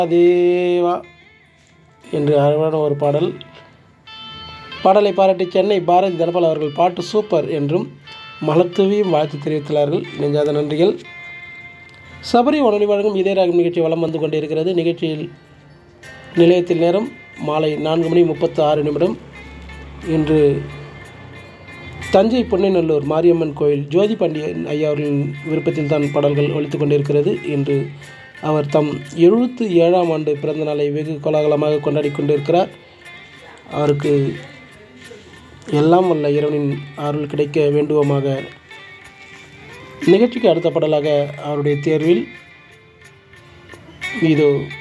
தேவா என்று அழகான ஒரு பாடல் பாடலை பாராட்டி சென்னை பாரதி தனபால் அவர்கள் பாட்டு சூப்பர் என்றும் மலத்துவியும் வாழ்த்து தெரிவித்துள்ளார்கள் நெஞ்சாத நன்றிகள் சபரி உடனடி வழங்கும் இதே ராகம் நிகழ்ச்சி வலம் வந்து கொண்டிருக்கிறது நிகழ்ச்சியில் நிலையத்தில் நேரம் மாலை நான்கு மணி முப்பத்து ஆறு நிமிடம் இன்று தஞ்சை பொன்னைநல்லூர் மாரியம்மன் கோயில் ஜோதி பாண்டியன் ஐயா அவர்களின் விருப்பத்தில் தான் பாடல்கள் ஒலித்துக் கொண்டிருக்கிறது இன்று அவர் தம் எழுபத்து ஏழாம் ஆண்டு பிறந்த நாளை வெகு கோலாகலமாக கொண்டாடி கொண்டிருக்கிறார் அவருக்கு எல்லாம் வல்ல இறைவனின் அருள் கிடைக்க வேண்டுவோமாக நிகழ்ச்சிக்கு அடுத்த பாடலாக அவருடைய தேர்வில் இதோ